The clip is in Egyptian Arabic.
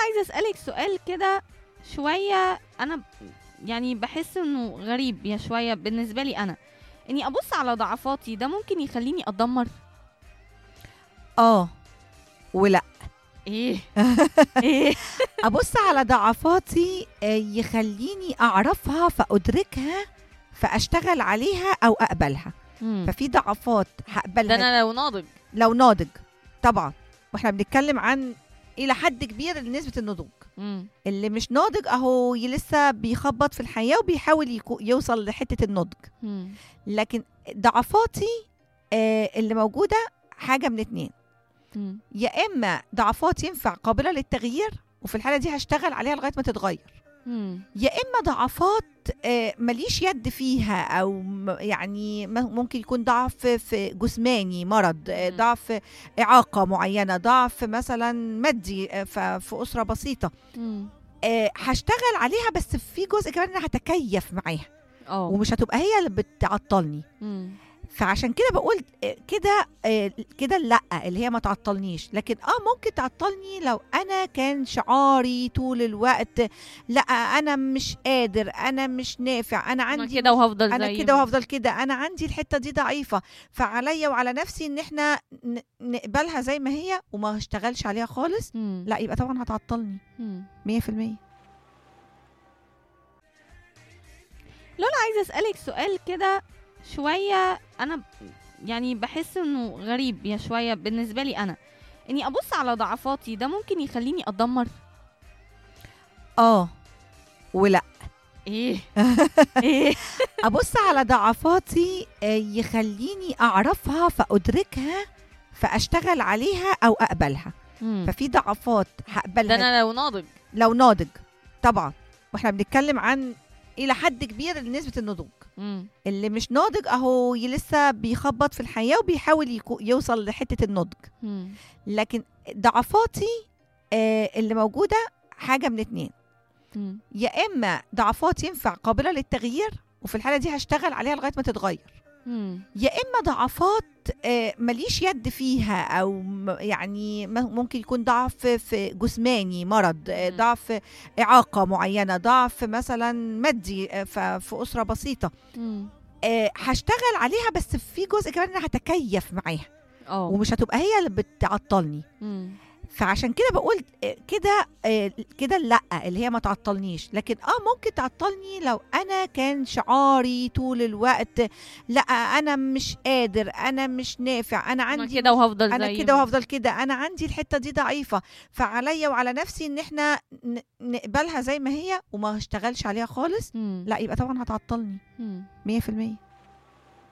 عايزة أسألِك سؤال كده شوية أنا ب يعني باحس إنه غريب يا شوية بالنسبة لي أنا، إني أبُص على ضعفاتي ده ممكن يخلّيني أتدمّر؟ آه، ولأ. إيه؟ إيه؟ أبُص على ضعفاتي آآ يخلّيني أعرفها فأدركها فأشتغل عليها أو أقبلها، إمم. ففي ضعفات ده هاقبلها أنا لو ناضج. لو ناضج طبعًا، وإحنا بنتكلم عن إلى حد كبير نسبة النضوج، إمم. اللي مش ناضج أهو ي لسه بيخبّط في الحياة وبيحاول يكو يوصل لحتة النضج، إمم. لكن ضعفاتي آآ اللي موجودة حاجة من 2 إمم. يا إما ضعفات ينفع قابلة للتغيير وفي الحالة دي هاشتغل عليها لغاية ما تتغير، إمم. يا إما ضعفات آآ ما ليش يد فيها أو م يعني م ممكن يكون ضعف في جسماني مرض، آآ إمم. ضعف إعاقة معيّنة، ضعف مثلًا مادي آآ ف في أسرة بسيطة، إمم. آآ هاشتغل عليها بس في جزء كمان أنا هاتكيّف معاها، آه. ومش هتبقى هي اللي بتعطّلني. إمم. فعشان كده باقول آآ كده آآ كده لأ، اللي هي ما تعطّلنيش، لكن آه ممكن تعطّلني لو أنا كان شعاري طول الوقت لأ أنا مش قادر، أنا مش نافع، أنا أنا عندي كده وهافضل أنا زي كده ما وهافضل كده، أنا عندي الحتّة دي ضعيفة، فعليّا وعلى نفسي إن إحنا ن نقبلها زي ما هي وما اشتغلش عليها خالص، إمم. لأ يبقى طبعًا هتعطّلني إمم. 100%. لولا عايزة أسألِك سؤال كده شوية أنا ب يعني باحس إنه غريب يا شوية بالنسبة لي أنا، إني أبُص على ضعفاتي ده ممكن يخلّيني أتدمّر؟ آه، ولأ. إيه؟ إيه؟ أبُص على ضعفاتي آآ يخلّيني أعرفها فأدركها فأشتغل عليها أو أقبلها، إمم. ففي ضعفات ده هاقبلها أنا لو ناضج. لو ناضج طبعًا، وإحنا بنتكلم عن إلى حد كبير نسبة النضوج، إمم. اللي مش ناضج أهو ي لسه بيخبّط في الحياة وبيحاول يكو يوصل لحتة النضج، إمم. لكن ضعفاتي آآ اللي موجودة حاجة من 2 إمم. يا إما ضعفات ينفع قابلة للتغيير وفي الحالة دي هاشتغل عليها لغاية ما تتغير. إمم. يا إما ضعفات آآ ما ليش يد فيها أو م يعني م ممكن يكون ضعف في جسماني مرض، آآ إمم. ضعف إعاقة معيّنة، ضعف مثلًا مادي آآ ف في أسرة بسيطة، إمم. آآ هاشتغل عليها بس في جزء كمان أنا هاتكيّف معاها، آه. ومش هتبقى هي اللي بتعطّلني. إمم. فعشان كده باقول آآ كده آآ كده لأ، اللي هي ما تعطّلنيش، لكن آه ممكن تعطّلني لو أنا كان شعاري طول الوقت لأ أنا مش قادر، أنا مش نافع، أنا أنا عندي كده وهافضل أنا زي كده ما وهافضل كده، أنا عندي الحتّة دي ضعيفة، فعليّا وعلى نفسي إن إحنا ن نقبلها زي ما هي وما اشتغلش عليها خالص، إمم. لأ يبقى طبعًا هتعطّلني إمم. 100%.